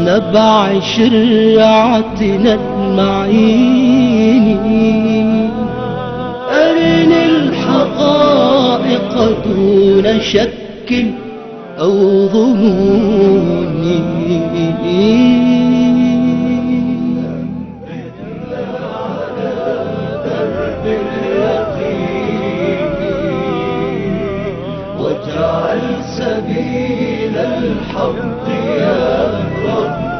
نبع شرعتنا المعين أرني الحقائق دون شك أو ظنون واجعل سبيل الحق يا رب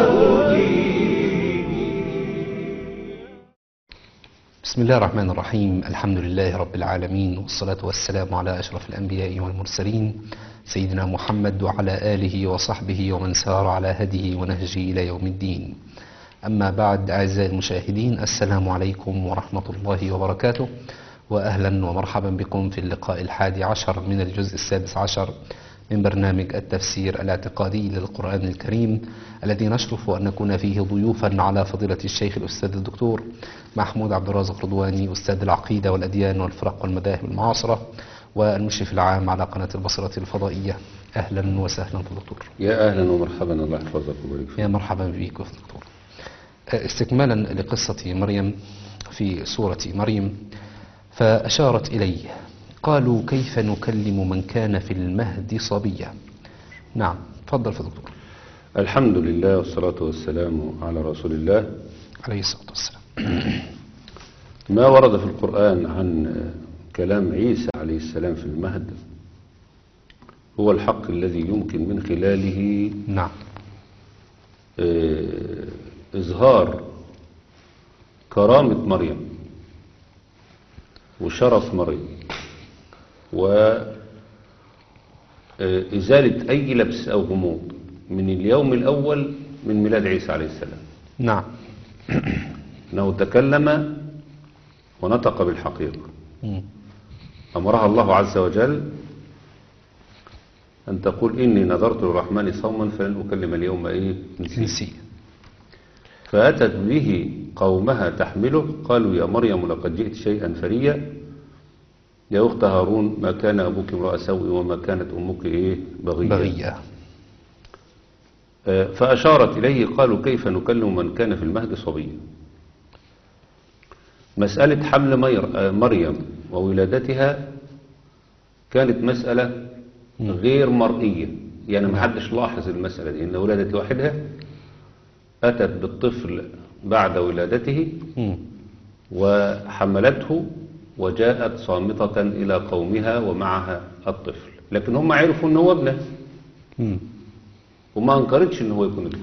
بسم الله الرحمن الرحيم الحمد لله رب العالمين والصلاة والسلام على أشرف الأنبياء والمرسلين سيدنا محمد وعلى آله وصحبه ومن سار على هديه ونهجه إلى يوم الدين أما بعد أعزائي المشاهدين السلام عليكم ورحمة الله وبركاته وأهلا ومرحبا بكم في اللقاء الحادي عشر من الجزء السادس عشر من برنامج التفسير الاعتقادي للقرآن الكريم الذي نشرف أن نكون فيه ضيوفا على فضيلة الشيخ الأستاذ الدكتور محمود عبد الرازق رضواني أستاذ العقيدة والأديان والفرق والمذاهب المعاصرة والمشرف العام على قناة البصرة الفضائية أهلا وسهلا دكتور يا اهلا ومرحبا الله يحفظك ويبارك فيك يا مرحبا بك يا دكتور استكمالا لقصة مريم في سورة مريم فأشارت إليه قالوا كيف نكلم من كان في المهد صبيا نعم تفضل في دكتور الحمد لله والصلاة والسلام على رسول الله عليه الصلاة والسلام ما ورد في القرآن عن كلام عيسى عليه السلام في المهد هو الحق الذي يمكن من خلاله نعم آه، إظهار كرامة مريم وشرف مريم وإزالة أي لبس أو غموض من اليوم الأول من ميلاد عيسى عليه السلام نعم أنه تكلم ونطق بالحقيقة مم. أمرها الله عز وجل أن تقول إني نذرت للرحمن صوما فلن أكلم اليوم إيه إنسيا إنسي فأتت به قومها تحمله قالوا يا مريم لقد جئت شيئا فريا يا أخت هارون ما كان أبوك امرأ سوء وما كانت أمك إيه بغيا بغية آه، فأشارت إليه قالوا كيف نكلم من كان في المهد صبيا مسألة حمل مير- آه، مريم وولادتها كانت مسألة غير مرئية يعني ما حدش لاحظ المسألة دي إن ولادت لوحدها أتت بالطفل بعد ولادته مم. وحملته وجاءت صامتة إلى قومها ومعها الطفل لكن هم عرفوا أنه هو ابنه مم. وما انكرتش ان هو يكون ابنه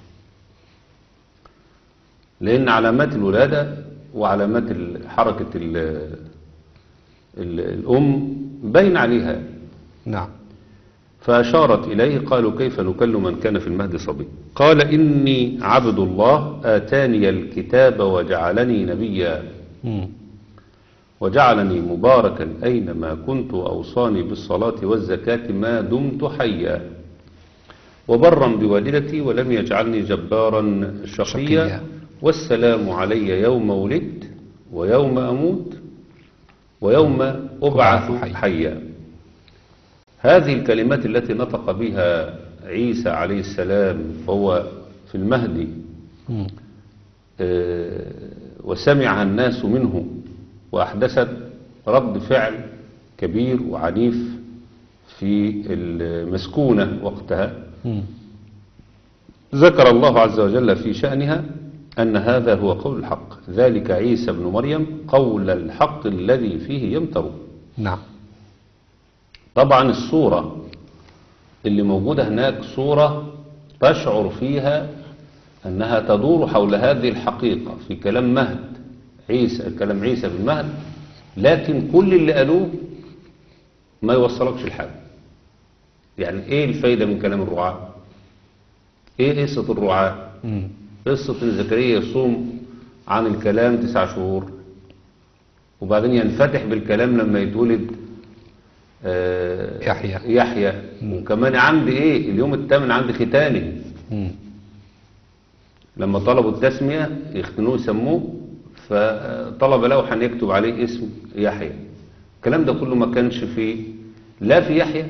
لان علامات الولادة وعلامات ال- حركة ال ال الام باين عليها نعم فأشارت إليه قالوا كيف نكلم من كان في المهد صبي قال إني عبد الله آتاني الكتاب وجعلني نبيا مم. وجعلني مباركا أينما كنت أوصاني بالصلاة والزكاة ما دمت حيا وبرا بوالدتي ولم يجعلني جبارا شقيا شقيا. والسلام علي يوم ولدت ويوم أموت ويوم أبعث أبعث حيا. حيا هذه الكلمات التي نطق بها عيسى عليه السلام وهو في المهدي مم. آه، وسمعها الناس منه وأحدثت رد فعل كبير وعنيف في المسكونة وقتها مم. ذكر الله عز وجل في شأنها أن هذا هو قول الحق ذلك عيسى بن مريم قول الحق الذي فيه يمترون نعم طبعا الصورة اللي موجودة هناك صورة تشعر فيها أنها تدور حول هذه الحقيقة في كلام مهد عيسى كلام عيسى بن مهد لكن كل اللي قالوه ما يوصلكش الحاجة يعني ايه الفايدة من كلام الرعاة ايه قصة الرعاة مم. قصة ان زكريا يصوم عن الكلام تسع شهور وبعدين ينفتح بالكلام لما يتولد آه، يحيى. يحيى وكمان عندي ايه اليوم الثامن عندي ختاني مم. لما طلبوا التسمية يختنوه يسموه فطلب لوحا يكتب عليه اسم يحيى الكلام ده كله ما كانش فيه لا في يحيى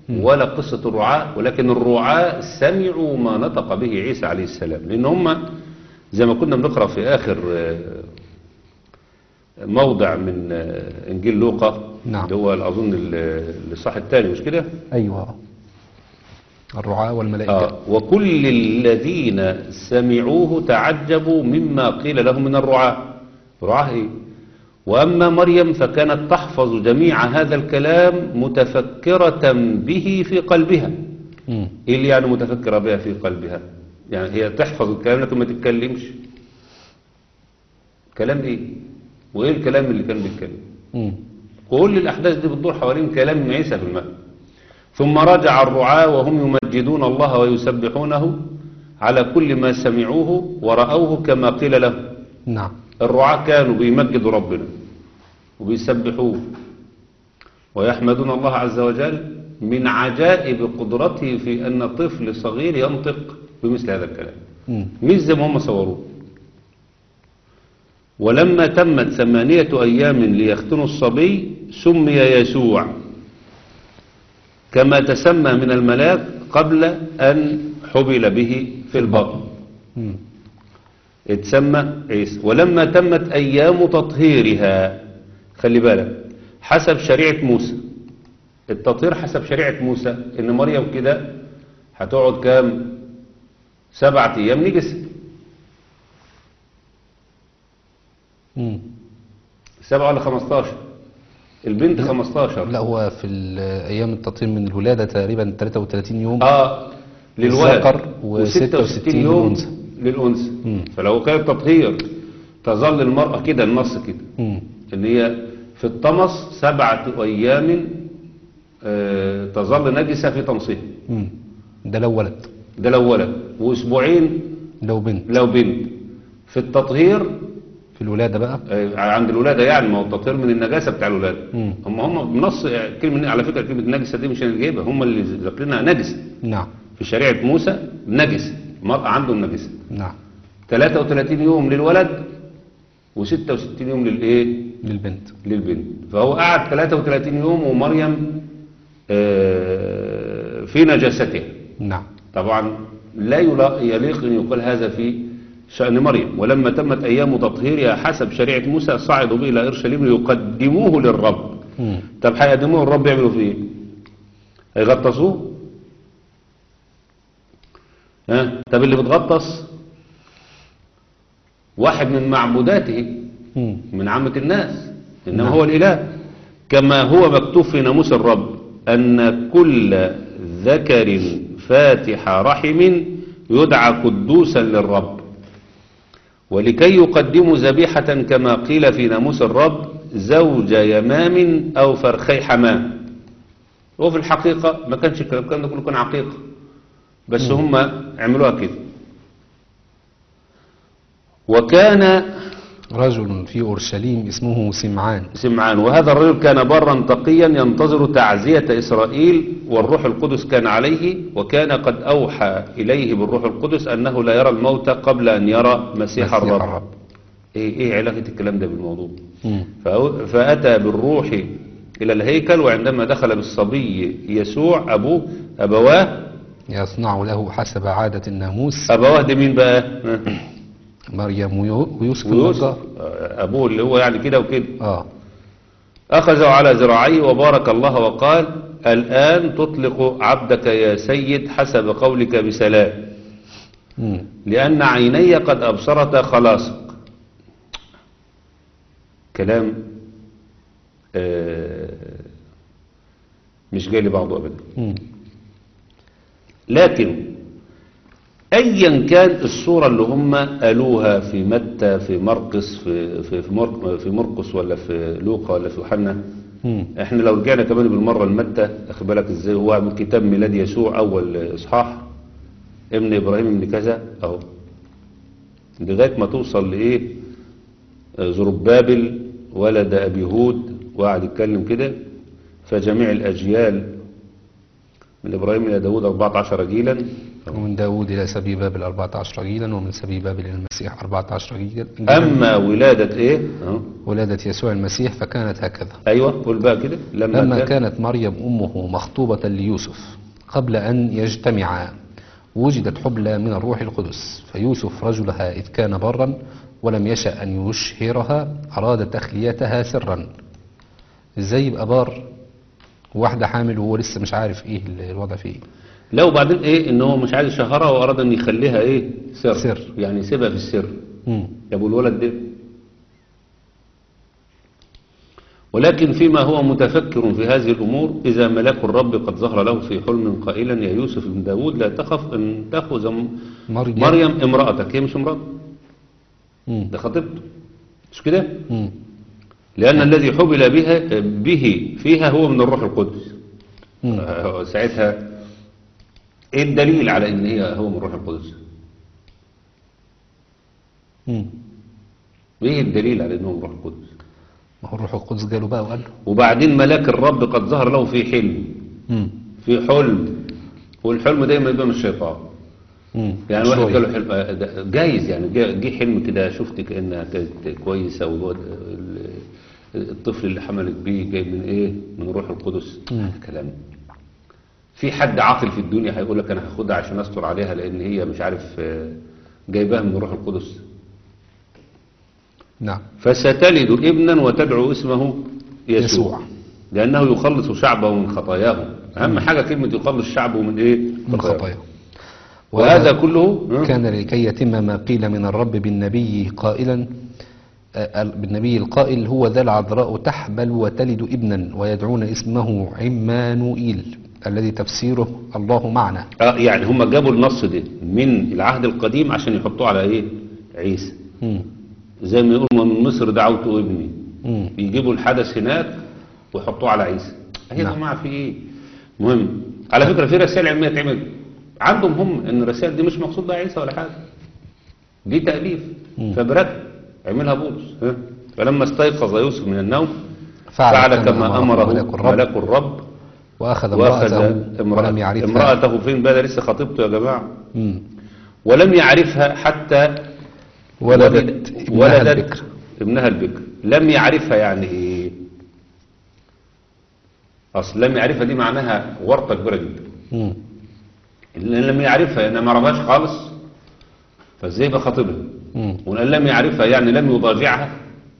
ولا قصة الرعاة ولكن الرعاة سمعوا ما نطق به عيسى عليه السلام لأن هم زي ما كنا بنقرأ في آخر آه، موضع من آه، إنجيل لوقا نعم. اللي هو أظن ال- الإصحاح الثاني مش كده؟ أيوة الرعاة والملائكة آه وكل الذين سمعوه تعجبوا مما قيل لهم من الرعاة رعاة إيه؟ وأما مريم فكانت تحفظ جميع هذا الكلام متفكرة به في قلبها مم. إيه اللي يعني متفكرة بها في قلبها يعني هي تحفظ الكلام لكن ما تتكلمش كلام إيه وإيه الكلام اللي كان بيتكلم مم. كل الأحداث دي بتدور حوالين كلام عيسى في المهد ثم رجع الرعاة وهم يمجدون الله ويسبحونه على كل ما سمعوه ورأوه كما قيل له نعم الرعاة كانوا بيمجدوا ربنا وبيسبحوه ويحمدون الله عز وجل من عجائب قدرته في أن طفل صغير ينطق بمثل هذا الكلام مم. مش زي ما هم صوروه ولما تمت ثمانية أيام ليختنوا الصبي سمي يسوع كما تسمى من الملاك قبل أن حبل به في البطن مم. اتسمى عيسى ولما تمت أيام تطهيرها خلي بالك حسب شريعة موسى التطهير حسب شريعة موسى إن مريم كده هتقعد كام سبعة أيام نجسة مم. سبعة ولا خمستاشر البنت خمستاشر لا هو في ال- أيام التطهير من الولادة تقريبا 33 يوم اه للولد الذكر و66 و66 يوم للأنثى. للأنثى مم. فلو كان التطهير تظل المرأة كده النص كده مم. ان هي في الطمس سبعة أيام آه، تظل نجسة في طمسها مم. ده لو ولد ده لو ولد وأسبوعين لو بنت لو بنت في التطهير في الولادة بقى آه، عند الولادة يعني ما هو التطهير من النجاسة بتاع الولادة مم. هم هم بنص كلمة على فكرة كلمة نجسة دي مش أنا اللي جايبها هم اللي ذاكرينها نجسة نعم في شريعة موسى نجسة المرأة عنده النجسة نعم 33 يوم للولد و66 يوم للايه للبنت للبنت فهو قعد 33 يوم ومريم آه، في نجاستها نعم طبعا لا يلا- يليق ان يقال هذا في شأن مريم ولما تمت ايام تطهيرها حسب شريعة موسى صعدوا به الى اورشليم ليقدموه للرب مم. طب هيقدموه للرب يعملوا فيه ايه هيغطسوه ها طب اللي بتغطس واحد من معبوداته مم. من عامة الناس إنما نعم. هو الإله كما هو مكتوب في ناموس الرب أن كل ذكر فاتح رحم يدعى قدوسا للرب ولكي يقدموا ذبيحة كما قيل في ناموس الرب زوج يمام أو فرخي حمام وفي الحقيقة ما كانش الكلام الكلام ده كله كان عقيقة بس هم عملوها كده وكان رجل في أورشليم اسمه سمعان سمعان وهذا الرجل كان برا تقيا ينتظر تعزية إسرائيل والروح القدس كان عليه وكان قد أوحى إليه بالروح القدس أنه لا يرى الموت قبل أن يرى مسيح, مسيح الرب, الرب. إيه, إيه علاقة الكلام ده بالموضوع مم. فأو- فأتى بالروح إلى الهيكل وعندما دخل بالصبي يسوع أبوه أبواه يصنع له حسب عادة الناموس أبواه ده مين بقى مريم ويو- ويوسف ويوسف النجار آه، أبوه اللي هو يعني كده وكده اه أخذه على ذراعيه وبارك الله وقال الآن تطلق عبدك يا سيد حسب قولك بسلام مم. لأن عيني قد أبصرت خلاصك كلام آه، مش جاي لبعضه أبدا مم. لكن ايا كان الصورة اللي هم قالوها في متى في مرقس في في في, مرق في مرقس ولا في لوقا ولا في يوحنا مم. احنا لو رجعنا كمان بالمرة لمتى اخد بالك ازاي هو من كتاب ميلاد يسوع اول اصحاح ابن ابراهيم ابن كذا اهو لغاية ما توصل لايه آه، زربابل ولد ابي هود وقعد يتكلم كده فجميع الاجيال من إبراهيم إلى داود 14 جيلا ومن داود إلى سبي بابل 14 جيلا ومن سبي بابل إلى المسيح 14 جيلا أما ولادة إيه أهو. ولادة يسوع المسيح فكانت هكذا أيوة قول بقى كده لما, لما كان كانت مريم أمه مخطوبة ليوسف قبل أن يجتمعا وجدت حبلى من الروح القدس فيوسف رجلها إذ كان برا ولم يشأ أن يشهرها أراد تخليتها سرا إزاي يبقى بار واحدة حامل وهو لسه مش عارف إيه الوضع فيه إيه لو بعدين إيه إن هو مش عايز يشهرها وأراد أن يخليها إيه سر, سر. يعني يسيبها في السر مم. يا ابو الولد ده ولكن فيما هو متفكر في هذه الأمور إذا ملاك الرب قد ظهر له في حلم قائلا يا يوسف بن داود لا تخف أن تأخذ م- مريم مريم امرأتك هي مش امرأة مم. ده خطيبته مش كده مم. لأن الذي حبل بها به فيها هو من الروح القدس مم. آه، ساعتها ايه الدليل على ان هي هو من الروح القدس مم. ايه الدليل على انه من الروح القدس ما هو الروح القدس جاله بقى وقال له وبعدين ملاك الرب قد ظهر له في حلم مم. في حلم والحلم دايما يبقى من الشيطان مم. يعني واحد شوية. جاله حلم آه، ده جايز يعني جا- جه حلم كده شفت كانها كانت كويسه والواد ال- الطفل اللي حملت بيه جاي من ايه من روح القدس مم. كلام في حد عاقل في الدنيا هيقول لك انا هاخدها عشان استر عليها لان هي مش عارف آه، جايباها من روح القدس نعم فستلد ابنا وتدعو اسمه يسوع, يسوع. لانه يخلص شعبه من خطاياهم اهم حاجه كلمه يخلص شعبه من ايه من خطايا وهذا كله ها؟ كان لكي يتم ما قيل من الرب بالنبي قائلا آه، بالنبي القائل هو ذا العذراء تحبل وتلد ابنا ويدعون اسمه عمانوئيل الذي تفسيره الله معنا آه يعني هم جابوا النص ده من العهد القديم عشان يحطوه على ايه عيسى مم. زي ما يقولوا من مصر دعوت ابني مم. يجيبوا الحدث هناك ويحطوه على عيسى هي نعم. يا جماعه في ايه مهم على فكره في رسائل علميه تعمل عندهم هم ان الرسائل دي مش مقصود بها عيسى ولا حاجه دي تاليف مم. فبرد عملها بولس ها فلما استيقظ يوسف من النوم فعل فعل كما كما أمره امره ملاك الرب. ملاك الرب وأخذ واخذ امرأته ولم امرأته, يعرفها امرأته فين بقى ده لسه خطيبته يا جماعه مم. ولم يعرفها حتى ولدت ابنها ولدت البكر ابنها البكر لم يعرفها يعني ايه اصل لم يعرفها دي معناها ورطه كبيره جدا مم. لان لم يعرفها انا ما عرفهاش خالص فازاي يبقى خطيبها مم. وان لم يعرفها يعني لم يضاجعها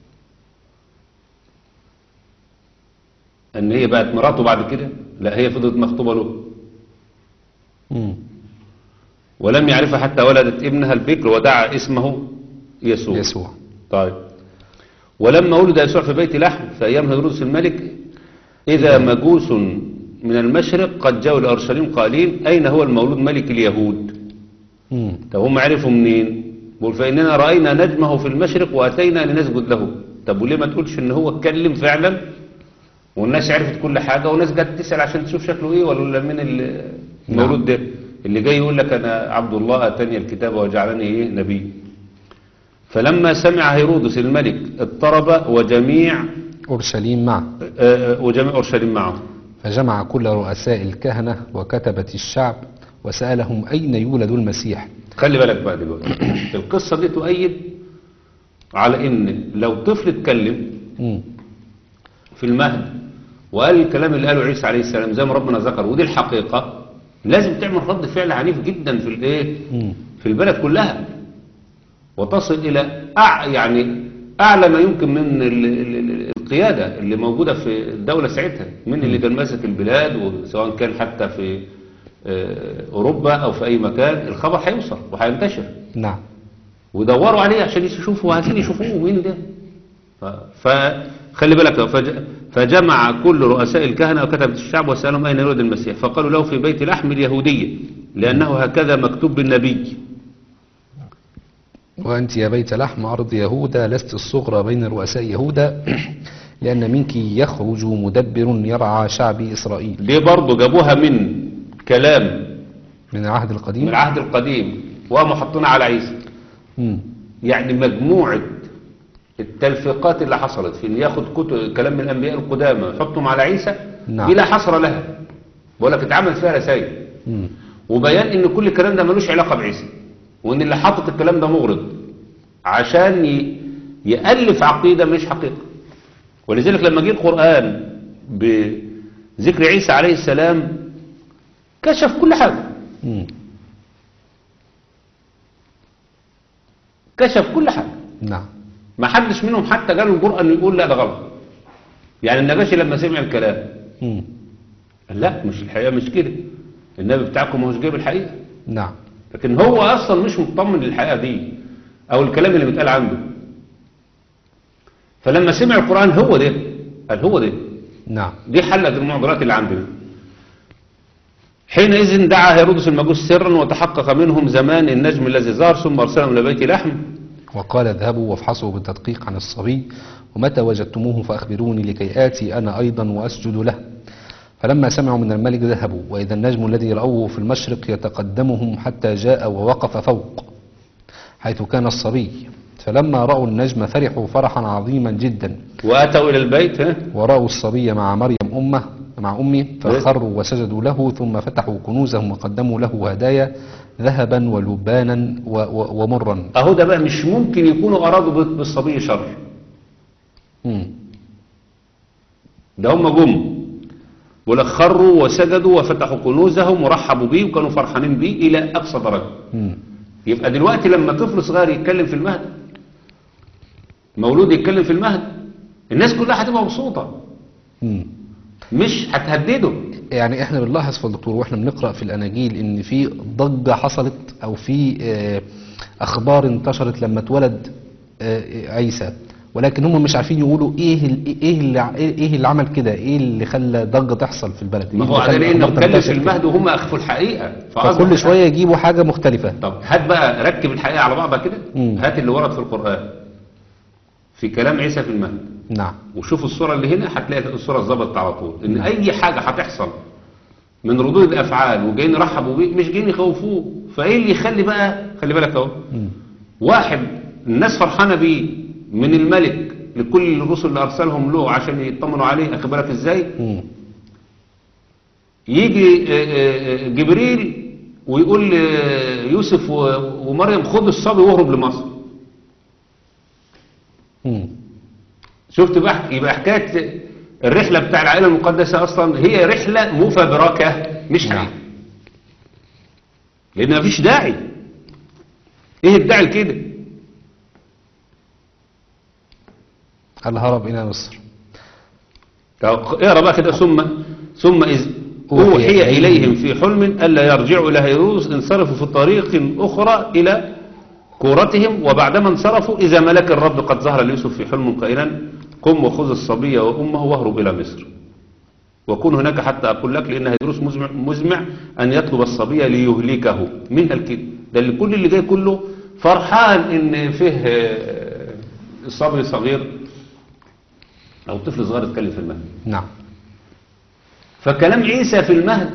ان هي بقت مراته بعد كده لا هي فضلت مخطوبه له مم. ولم يعرفها حتى ولدت ابنها البكر ودعا اسمه يسوع يسوع طيب ولما ولد يسوع في بيت لحم في أيام هيرودس الملك إذا مجوس من المشرق قد جاءوا لأورشليم قائلين أين هو المولود ملك اليهود مم. طب هم عرفوا منين بقول فإننا رأينا نجمه في المشرق وأتينا لنسجد له طب وليه ما تقولش إن هو اتكلم فعلا والناس عرفت كل حاجة والناس جت تسأل عشان تشوف شكله إيه ولا من ال- المولود ده اللي جاي يقول لك أنا عبد الله أتاني الكتاب وجعلني إيه نبي فلما سمع هيرودس الملك اضطرب وجميع أورشليم معه آه، آه، وجميع أورشليم معه فجمع كل رؤساء الكهنة وكتبة الشعب وسألهم أين يولد المسيح خلي بالك بقى دلوقتي القصة دي تؤيد على ان لو طفل اتكلم مم. في المهد وقال الكلام اللي قاله عيسى عليه السلام زي ما ربنا ذكر ودي الحقيقة لازم تعمل رد فعل عنيف جدا في الايه مم. في البلد كلها وتصل الى أع يعني اعلى ما يمكن من ال- ال- ال- القيادة اللي موجودة في الدولة ساعتها من اللي كان ماسك البلاد وسواء كان حتى في آه، اوروبا او في اي مكان الخبر هيوصل وهينتشر نعم ودوروا عليه عشان يشوفوا عايزين يشوفوه مين ده ف- فخلي بالك فج- فجمع كل رؤساء الكهنة وكتبة الشعب وسألهم أين يولد المسيح فقالوا له في بيت لحم اليهودية لأنه هكذا مكتوب بالنبي وأنت يا بيت لحم أرض يهوذا لست الصغرى بين رؤساء يهوذا لأن منك يخرج مدبر يرعى شعب إسرائيل دي برضه جابوها من كلام من العهد من القديم العهد القديم وقاموا حاطينها على عيسى مم. يعني مجموعة التلفيقات اللي حصلت في ان ياخد كتب كلام من الانبياء القدامى ويحطهم على عيسى نعم. دي لا حصر لها بقول لك اتعمل فيها رسائل مم. وبيان ان كل الكلام ده ملوش علاقة بعيسى وان اللي حاطط الكلام ده مغرض عشان ي- يألف عقيدة مش حقيقة ولذلك لما جه القرآن بذكر عيسى عليه السلام كشف كل حاجة مم. كشف كل حاجة نعم ما حدش منهم حتى جاله الجرأة انه يقول لا ده غلط يعني النباشي لما سمع الكلام مم. قال لا مش الحقيقة مش كده النبي بتاعكم مش جايب الحقيقة نعم لكن هو اصلا مش مطمن للحقيقة دي او الكلام اللي بيتقال عنده فلما سمع القرآن هو ده قال هو ده نعم دي حلت المعضلات اللي عندنا حينئذ دعا هيرودس المجوس سرا وتحقق منهم زمان النجم الذي ظهر ثم ارسلهم الى بيت لحم وقال اذهبوا وافحصوا بالتدقيق عن الصبي ومتى وجدتموه فأخبروني لكي آتي أنا أيضا وأسجد له فلما سمعوا من الملك ذهبوا وإذا النجم الذي رأوه في المشرق يتقدمهم حتى جاء ووقف فوق حيث كان الصبي فلما رأوا النجم فرحوا فرحا عظيما جدا واتوا الى البيت ها ورأوا الصبي مع مريم أمه مع أمه فخروا وسجدوا له ثم فتحوا كنوزهم وقدموا له هدايا ذهبا ولبانا و- و- ومرا اهو ده بقى مش ممكن يكونوا ارادوا بال- بالصبي شر مم. ده هم جم ولخروا وسجدوا وفتحوا كنوزهم ورحبوا بيه وكانوا فرحانين بيه الى اقصى درجه مم. يبقى دلوقتي لما طفل صغير يتكلم في المهد مولود يتكلم في المهد الناس كلها هتبقى مبسوطه مم. مش هتهدده يعني احنا بنلاحظ في الدكتور واحنا بنقرا في الاناجيل ان في ضجه حصلت او في آه، اخبار انتشرت لما اتولد آه، عيسى ولكن هم مش عارفين يقولوا ايه ال- ايه اللي ع- ايه اللي عمل كده ايه اللي خلى ضجه تحصل في البلد ما إيه هو اللي على خلى لانه الأخبار اتكلم في تنتشر كده؟ المهد وهم اخفوا الحقيقه فأصبح فكل شويه يجيبوا حاجه مختلفه طب هات بقى ركب الحقيقه على بعضها كده مم. هات اللي ورد في القران في كلام عيسى في المهد نعم وشوف الصورة اللي هنا هتلاقي الصورة ظبطت على طول ان اي حاجة هتحصل من ردود الافعال وجايين يرحبوا بيه مش جايين يخوفوه فايه اللي يخلي بقى خلي بالك اهو مم. واحد الناس فرحانة بيه من الملك لكل الرسل اللي ارسلهم له عشان يطمنوا عليه اخد بالك ازاي مم. يجي آه، آه، آه، جبريل ويقول ليوسف و- ومريم خد الصبي واهرب لمصر مم. شفت بقى يبقى حكايه الرحله بتاع العائله المقدسه اصلا هي رحله مفبركه مش نعم. حقيقه لان مفيش داعي ايه الداعي لكده الهرب الى مصر طب اقرا بقى كده ثم ثم اذ أوحي اوحي إليهم اليهم في حلم الا يرجعوا الى هيروس انصرفوا في طريق اخرى الى كورتهم وبعدما انصرفوا اذا ملك الرب قد ظهر ليوسف في حلم قائلا قم وخذ الصبي وامه واهرب الى مصر وكن هناك حتى اقول لك لان هيدروس مزمع, مزمع ان يطلب الصبي ليهلكه مين قال كده ده اللي كل اللي جاي كله فرحان ان فيه آه، صبي صغير او طفل صغير اتكلم في المهد نعم فكلام عيسى في المهد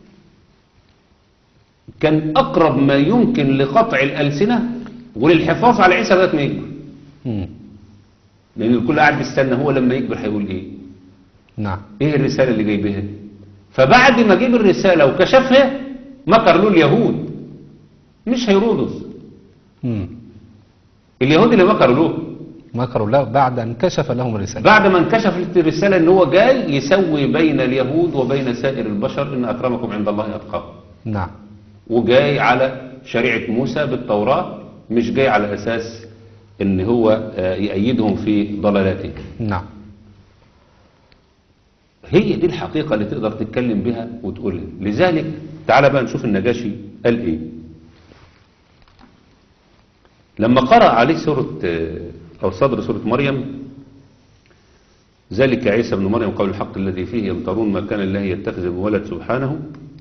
كان أقرب ما يمكن لقطع الألسنة وللحفاظ على عيسى لغاية ما يكبر مم. لأن الكل قاعد بيستنى هو لما يكبر هيقول إيه نعم إيه الرسالة اللي جاي بها فبعد ما جيب الرسالة وكشفها مكر له اليهود مش هيرودس مم. اليهود اللي مكروا له مكروا له بعد ان كشف لهم الرساله بعد ما انكشفت الرسالة ان هو جاي يسوي بين اليهود وبين سائر البشر ان اكرمكم عند الله اتقاكم نعم وجاي على شريعة موسى بالتوراة مش جاي على أساس ان هو آه، يأيدهم في ضلالاتهم نعم هي دي الحقيقة اللي تقدر تتكلم بها وتقولها لذلك تعال بقى نشوف النجاشي قال ايه لما قرأ عليه سورة آه، أو صدر سورة مريم ذلك عيسى بن مريم قول الحق الذي فيه يمترون ما كان الله يتخذ من ولد سبحانه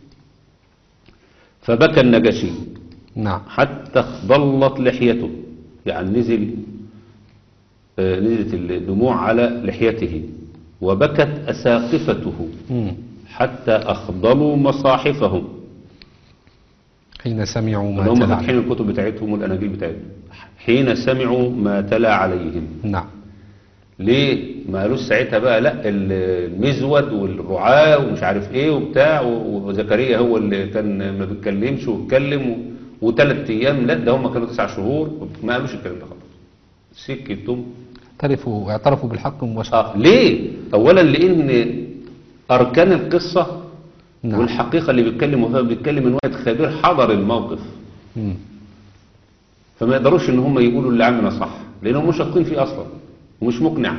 فبكى النجاشي نعم حتى اخضلت لحيته يعني نزل آه، نزلت الدموع على لحيته وبكت أساقفته مم. حتى أخضلوا مصاحفهم حين سمعوا ما اللي هم تلا فاتحين الكتب بتاعتهم والأناجيل بتاعتهم حين سمعوا ما تلا عليهم نعم ليه ما قالوش ساعتها بقى لا ال- المزود والرعاة ومش عارف ايه وبتاع و- وزكريا هو اللي كان ما بيتكلمش واتكلم و- وثلاث ايام لا ده هم كانوا تسع شهور ما قالوش الكلام ده خالص سكتهم اعترفوا اعترفوا بالحق مباشرة اه ليه اولا لان اركان القصة نعم. والحقيقة اللي بيتكلم وهو بيتكلم من واحد خبير حضر الموقف مم. فما يقدروش ان هم يقولوا اللي عملنا صح لانهم مش شاطين فيه اصلا ومش مقنع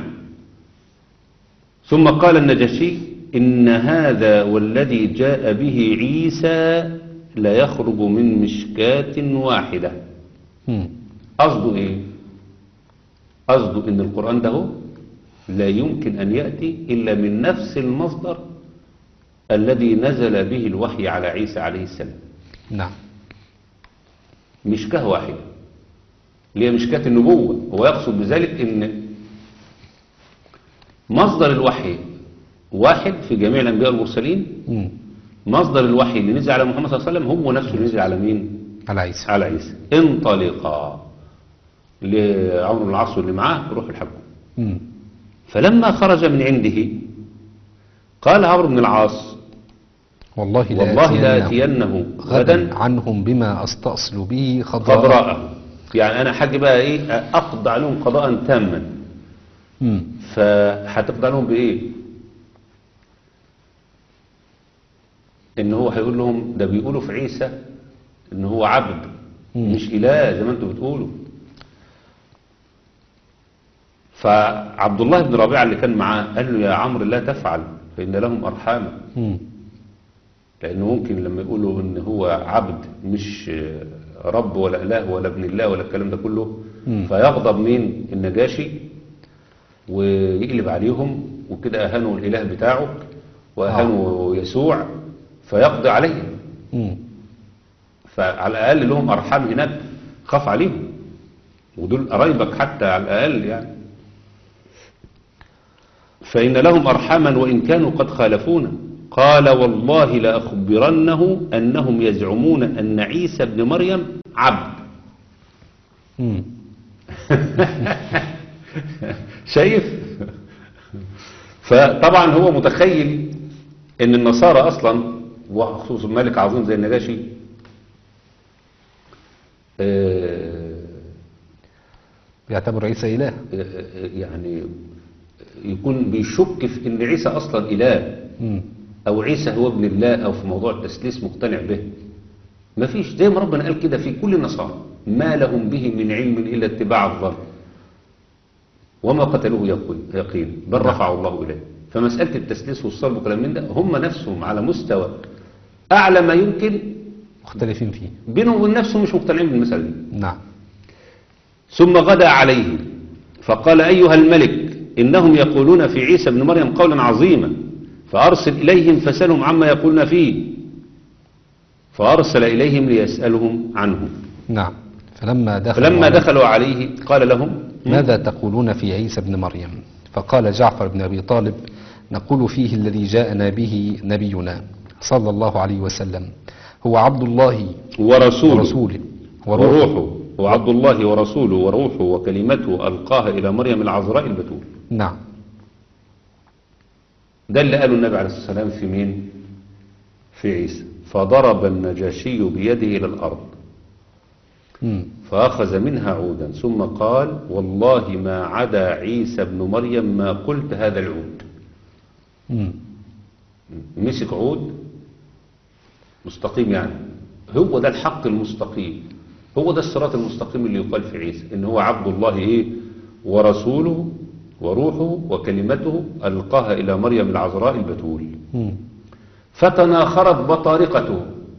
ثم قال النجاشي ان هذا والذي جاء به عيسى لا يخرج من مشكاة واحدة مم. قصده ايه قصده ان القرآن ده هو لا يمكن ان يأتي الا من نفس المصدر الذي نزل به الوحي على عيسى عليه السلام نعم مشكاه واحدة اللي هي مشكاة النبوة هو يقصد بذلك ان مصدر الوحي واحد في جميع الأنبياء والمرسلين مم. مصدر الوحي اللي نزل على محمد صلى الله عليه وسلم هو نفسه اللي نزل على مين على عيسى على عيسى انطلقا لعمرو بن العاص واللي معاه روح الحكم مم. فلما خرج من عنده قال عمرو بن العاص والله لا والله لا أتينهم أتينه غدا غدا عنهم بما أستأصل به خضراء خضراءه يعني أنا حاجة بقى إيه أقضى عليهم قضاء تاما مم. فهتقضي عليهم بإيه إن هو هيقول لهم ده بيقولوا في عيسى إن هو عبد مم. مش إله زي ما أنتم بتقولوا فعبد الله بن ربيعة اللي كان معاه قال له يا عمرو لا تفعل فإن لهم أرحاما مم. لأنه ممكن لما يقولوا إن هو عبد مش رب ولا إله ولا ابن الله ولا الكلام ده كله مم. فيغضب مين النجاشي ويقلب عليهم وكده أهانوا الإله بتاعه وأهانوا يسوع فيقضي عليهم مم. فعلى الأقل لهم أرحام هناك خاف عليهم ودول قرايبك حتى على الأقل يعني فإن لهم أرحاما وإن كانوا قد خالفونا قال والله لأخبرنه أنهم يزعمون أن عيسى ابن مريم عبد مم. شايف فطبعا هو متخيل ان النصارى اصلا وخصوصا ملك عظيم زي النجاشي آه، بيعتبر عيسى إله يعني يكون بيشك في ان عيسى اصلا اله مم. او عيسى هو ابن الله او في موضوع التسليس مقتنع به مفيش زي ما ربنا قال كده في كل النصارى ما لهم به من علم الا اتباع الظن وما قتلوه يقين- يقين بل رفعه الله اليه فمساله التسليس والصلب وكلام من ده هم نفسهم على مستوى اعلى ما يمكن مختلفين فيه بينهم وبين نفسهم مش مقتنعين بالمساله دي نعم ثم غدا عليه فقال أيها الملك إنهم يقولون في عيسى بن مريم قولا عظيما فأرسل إليهم فسألهم عما يقولون فيه فأرسل إليهم ليسألهم عنه نعم فلما دخلوا فلما على- دخلوا عليه قال لهم ماذا تقولون في عيسى بن مريم فقال جعفر بن أبي طالب نقول فيه الذي جاءنا به نبينا صلى الله عليه وسلم هو عبد الله ورسوله ورسوله وروحه وعبد الله ورسوله وروحه وكلمته ألقاها إلى مريم العذراء البتول نعم ده اللي قاله النبي عليه الصلاة والسلام في مين في عيسى فضرب النجاشي بيده إلى الأرض مم. فأخذ منها عودا ثم قال والله ما عدا عيسى بن مريم ما قلت هذا العود مم. مسك عود مستقيم يعني هو ده الحق المستقيم هو ده الصراط المستقيم اللي يقال في عيسى ان هو عبد الله ايه ورسوله وروحه وكلمته ألقاها إلى مريم العذراء البتول مم. فتناخرت بطارقته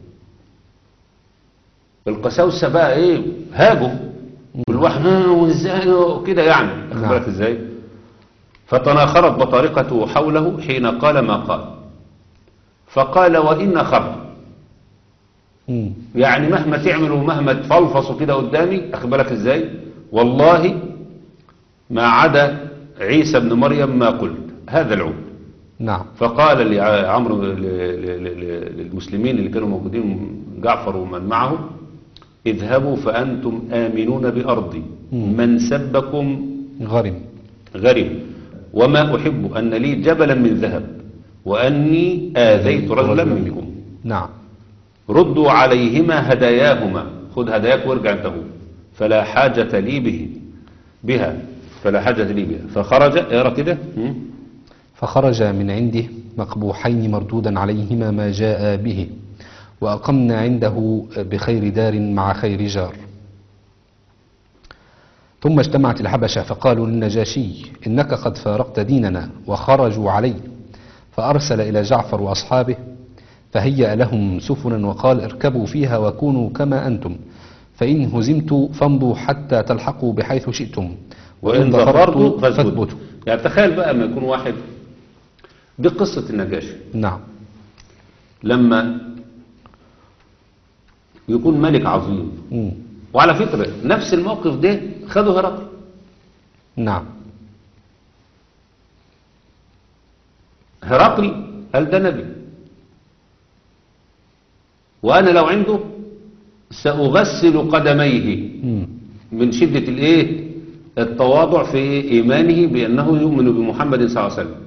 القساوسة بقى ايه هاجوا بالوحن وازاي وكده يعني نعم. نعم. ازاي فتناخرت بطارقته حوله حين قال ما قال فقال وإن خر مم. يعني مهما تعملوا مهما تفلفصوا كده قدامي أخد بالك ازاي والله ما عدا عيسى ابن مريم ما قلت هذا العود نعم فقال لعمرو ل- ل- ل- للمسلمين اللي كانوا موجودين جعفر ومن معه اذهبوا فأنتم آمنون بأرضي مم. من سبكم غرم غرم وما أحب أن لي جبلا من ذهب وأني آذيت رجلا منكم نعم ردوا عليهما هداياهما خذ هداياك وارجع انت هو فلا حاجة لي به بها فلا حاجة لي بها فخرج اقرا كده مم. فخرج من عنده مقبوحين مردودا عليهما ما جاء به وأقمنا عنده بخير دار مع خير جار ثم اجتمعت الحبشة فقالوا للنجاشي إنك قد فارقت ديننا وخرجوا عليه فأرسل إلى جعفر وأصحابه فهيأ لهم سفنا وقال اركبوا فيها وكونوا كما أنتم فإن هزمتوا فامضوا حتى تلحقوا بحيث شئتم وإن ظفرتوا فاثبتوا فاثبتوا يعني تخيل بقى ما يكون واحد دي قصة النجاشي نعم لما يكون ملك عظيم مم. وعلى فكرة نفس الموقف ده خده هرقل نعم هرقل هل ده نبي وأنا لو عنده سأغسل قدميه مم. من شدة الايه التواضع في إيمانه بأنه يؤمن بمحمد صلى الله عليه وسلم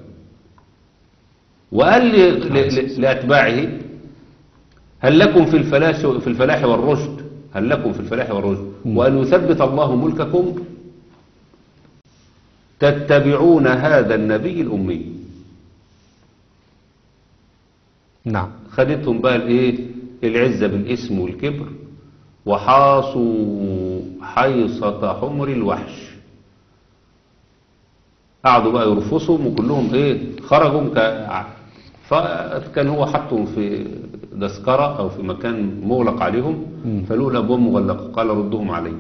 وقال ل- ل- ل- لأتباعه هل لكم في الفلاح في الفلاح والرشد هل لكم في الفلاح والرشد وأن يثبت الله ملككم تتبعون هذا النبي الأمي نعم خدتهم بقى الايه العزة بالاسم والكبر وحاصوا حيصة حمر الوحش قعدوا بقى يرفصهم وكلهم ايه خرجوا ك فكان هو حطهم في دسكرة او في مكان مغلق عليهم فلقوا الابواب مغلقة قال ردهم علي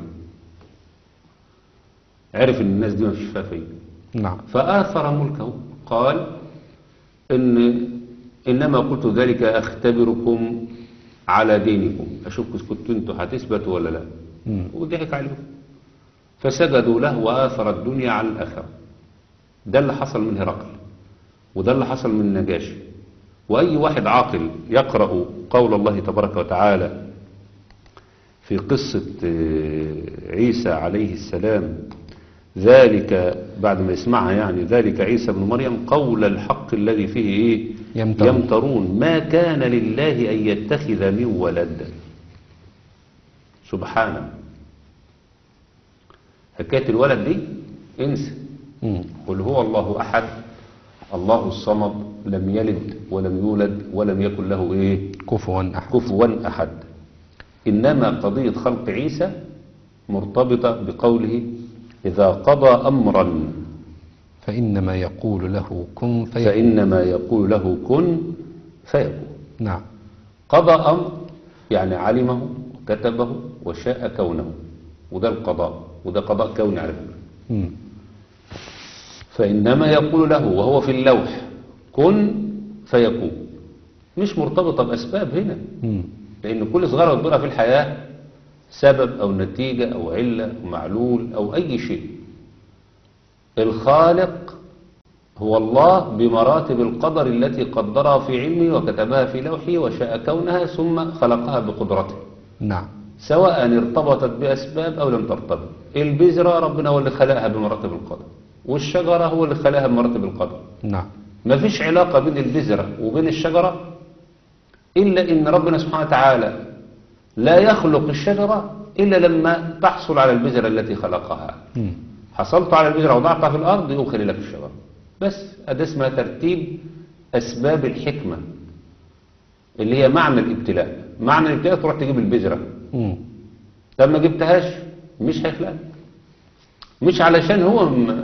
عرف ان الناس دي ما فيش فيها فايدة نعم فآثر ملكه قال إن إنما قلت ذلك أختبركم على دينكم أشوف كنتوا انتوا هتثبتوا ولا لا مم. وضحك عليهم فسجدوا له وآثر الدنيا على الآخرة ده اللي حصل من هرقل وده اللي حصل من النجاشي وأي واحد عاقل يقرأ قول الله تبارك وتعالى في قصة آه، عيسى عليه السلام ذلك بعد ما يسمعها يعني ذلك عيسى بن مريم قول الحق الذي فيه ايه يمترون. يمترون ما كان لله أن يتخذ من ولد سبحانه حكاية الولد دي انسى مم. قل هو الله أحد الله الصمد لم يلد ولم يولد ولم يكن له ايه كفوا أحد كفوا أحد إنما قضية خلق عيسى مرتبطة بقوله إذا قضى أمرا فإنما يقول له كن فيكون فإنما يقول له كن فيكون نعم قضى أمر يعني علمه وكتبه وشاء كونه وده القضاء وده قضاء كوني على فكرة مم. فإنما يقول له وهو في اللوح كن فيكون مش مرتبطة بأسباب هنا مم. لأن كل صغيرة وكبيرة في الحياة سبب أو نتيجة أو علة أو معلول أو أي شيء الخالق هو الله بمراتب القدر التي قدرها في علمه وكتبها في لوحه وشاء كونها ثم خلقها بقدرته نعم سواء ارتبطت بأسباب أو لم ترتبط البذرة ربنا هو اللي خلقها بمراتب القدر والشجرة هو اللي خلقها بمراتب القدر نعم ما فيش علاقة بين البذرة وبين الشجرة إلا إن ربنا سبحانه وتعالى لا يخلق الشجرة إلا لما تحصل على البذرة التي خلقها مم. حصلت على البذرة وضعتها في الأرض يقوم خلي لك الشجرة بس ده اسمها ترتيب أسباب الحكمة اللي هي معنى الابتلاء معنى الابتلاء تروح تجيب البذرة مم. لما جبتهاش مش هيخلق مش علشان هو م...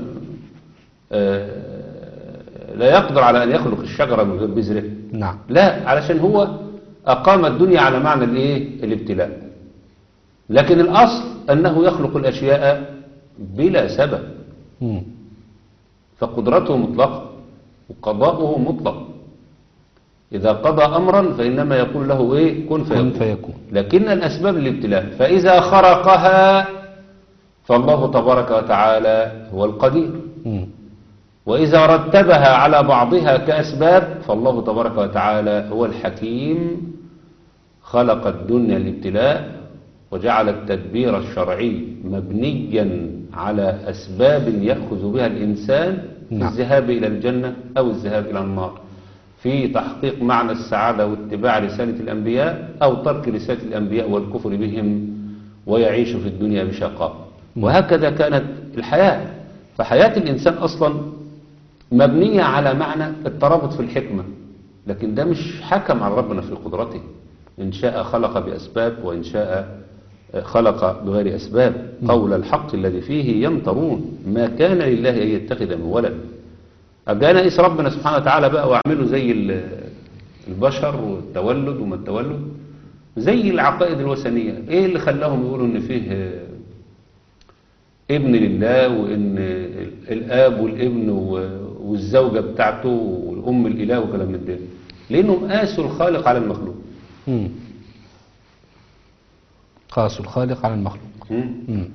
آه... لا يقدر على أن يخلق الشجرة من غير بذرة نعم لا علشان هو أقام الدنيا على معنى الإيه الابتلاء لكن الأصل أنه يخلق الأشياء بلا سبب مم. فقدرته مطلقة وقضاؤه مطلق إذا قضى أمرا فإنما يقول له إيه كن فيكون, كن فيكون. لكن الأسباب الابتلاء فإذا خرقها فالله تبارك وتعالى هو القدير مم. وإذا رتبها على بعضها كأسباب فالله تبارك وتعالى هو الحكيم خلق الدنيا الابتلاء وجعل التدبير الشرعي مبنيا على أسباب يأخذ بها الإنسان في نعم. الذهاب إلى الجنة أو الذهاب إلى النار في تحقيق معنى السعادة واتباع رسالة الأنبياء أو ترك رسالة الأنبياء والكفر بهم ويعيش في الدنيا بشقاء وهكذا كانت الحياة فحياة الإنسان أصلا مبنية على معنى الترابط في الحكمة لكن ده مش حكم على ربنا في قدرته إن شاء خلق بأسباب وإن شاء خلق بغير أسباب قول الحق الذي فيه يمترون ما كان لله أن يتخذ من ولد أجانا نقيس ربنا سبحانه وتعالى بقى واعمله زي ال- البشر والتولد وما التولد زي العقائد الوثنية ايه اللي خلاهم يقولوا ان فيه آه، ابن لله وان ال- الاب والابن و- والزوجة بتاعته والام الاله وكلام من ده لانهم قاسوا الخالق على المخلوق مم. قاسوا الخالق على المخلوق مم. مم.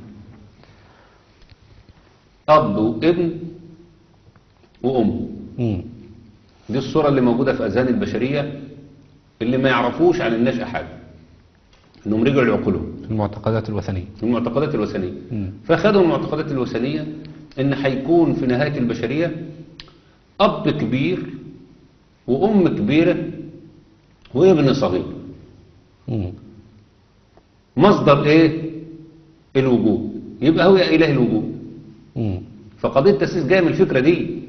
اب وابن وام مم. دي الصورة اللي موجودة في أذهان البشرية اللي ما يعرفوش عن النشأة حاجة انهم رجعوا لعقولهم المعتقدات الوثنية المعتقدات الوثنية مم. فخدوا المعتقدات الوثنية ان هيكون في نهاية البشرية اب كبير وام كبيرة وابن صغير مم. مصدر ايه الوجود يبقى هو اله الوجود مم. فقضية التأسيس جاية من الفكرة دي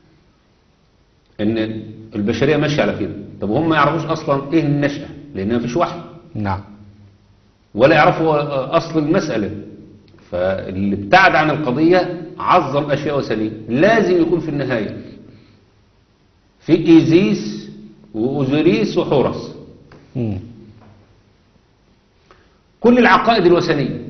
ان البشرية ماشية على كده طب وهم ما يعرفوش اصلا ايه النشأة لان مفيش وحي نعم ولا يعرفوا أصل المسألة فاللي ابتعد عن القضية عظم أشياء وثنية لازم يكون في النهاية في إيزيس وأوزوريس وحورس مم. كل العقائد الوثنية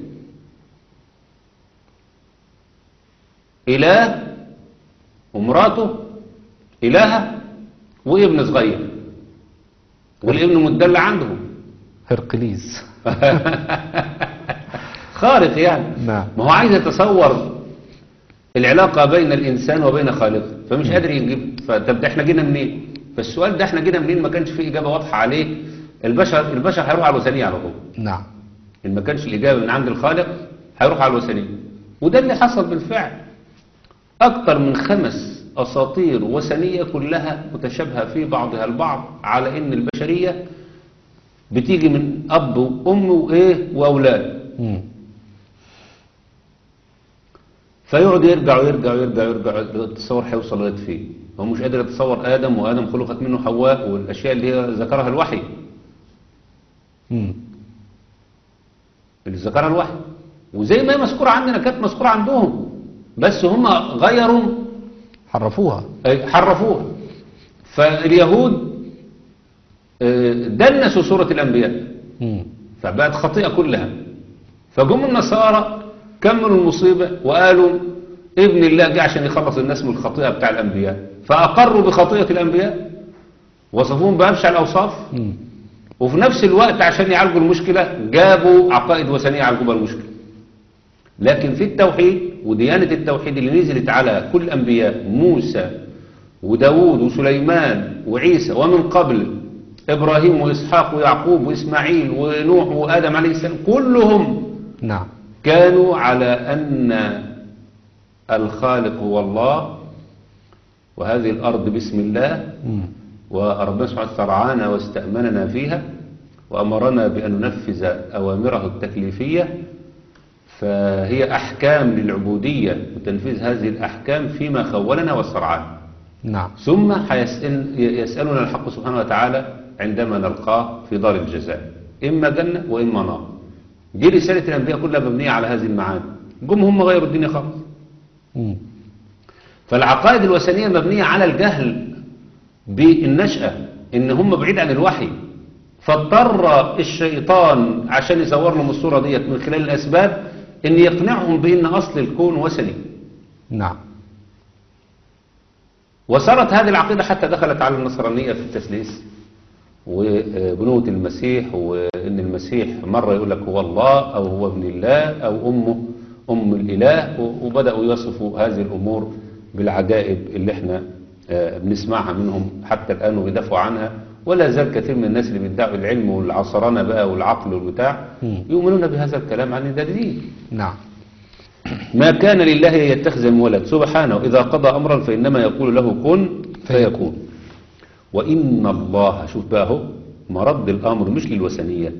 إله ومراته إلهة وابن صغير والابن مدلع عندهم هرقليز خارق يعني نعم. ما هو عايز يتصور العلاقة بين الإنسان وبين خالقه فمش قادر يجيب فطب ده احنا جينا منين فالسؤال ده احنا جينا منين ما كانش فيه إجابة واضحة عليه البشر البشر هيروح على الوثنية على طول نعم إن ما كانش الإجابة من عند الخالق هيروح على الوثنية وده اللي حصل بالفعل أكثر من خمس أساطير وثنية كلها متشابهة في بعضها البعض على إن البشرية بتيجي من أب وأم وإيه وأولاد مم. فيقعد يرجع ويرجع ويرجع ويرجع التصور هيوصل لغايه فين هو مش قادر يتصور ادم وادم خلقت منه حواء والاشياء اللي هي ذكرها الوحي مم. اللي ذكرها الوحي وزي ما هي مذكوره عندنا كانت مذكوره عندهم بس هم غيروا حرفوها أي حرفوها فاليهود آه، دنسوا سوره الانبياء مم. فبقت خطيئة كلها فجم النصارى كملوا المصيبة وقالوا ابن الله جه عشان يخلص الناس من الخطيئة بتاع الأنبياء فأقروا بخطيئة الأنبياء وصفوهم بأبشع الأوصاف مم. وفي نفس الوقت عشان يعالجوا المشكلة جابوا عقائد وثنية يعالجوا بها المشكلة لكن في التوحيد وديانة التوحيد اللي نزلت على كل الأنبياء موسى وداود وسليمان وعيسى ومن قبل إبراهيم وإسحاق ويعقوب وإسماعيل ونوح وآدم عليه السلام كلهم نعم كانوا على أن الخالق هو الله وهذه الأرض بسم الله مم. وربنا سبحانه استرعانا واستأمننا فيها وأمرنا بأن ننفذ أوامره التكليفية فهي أحكام للعبودية وتنفيذ هذه الأحكام فيما خولنا واسترعانا نعم ثم هيسأل- يسألنا الحق سبحانه وتعالى عندما نلقاه في دار الجزاء إما جنة وإما نار دي رسالة الأنبياء كلها مبنية على هذه المعاني جم هم غيروا الدنيا خالص مم. فالعقائد الوثنية مبنية على الجهل بالنشأة إن هم بعيد عن الوحي فاضطر الشيطان عشان يصور لهم الصورة ديت من خلال الأسباب إن يقنعهم بأن أصل الكون وثني نعم وصارت هذه العقيدة حتى دخلت على النصرانية في التسليس وبنوة المسيح وإن المسيح مرة يقول لك هو الله أو هو ابن الله أو أمه أم الإله وبدأوا يصفوا هذه الأمور بالعجائب اللي احنا آه، بنسمعها منهم حتى الآن وبيدافعوا عنها ولا زال كثير من الناس اللي بيدعوا العلم والعصرنة بقى والعقل والبتاع مم. يؤمنون بهذا الكلام عن ده دين نعم ما كان لله أن يتخذ من ولد سبحانه إذا قضى أمرا فإنما يقول له كن فيكون وإن الله شوف بقى اهو مرد الأمر مش للوثنية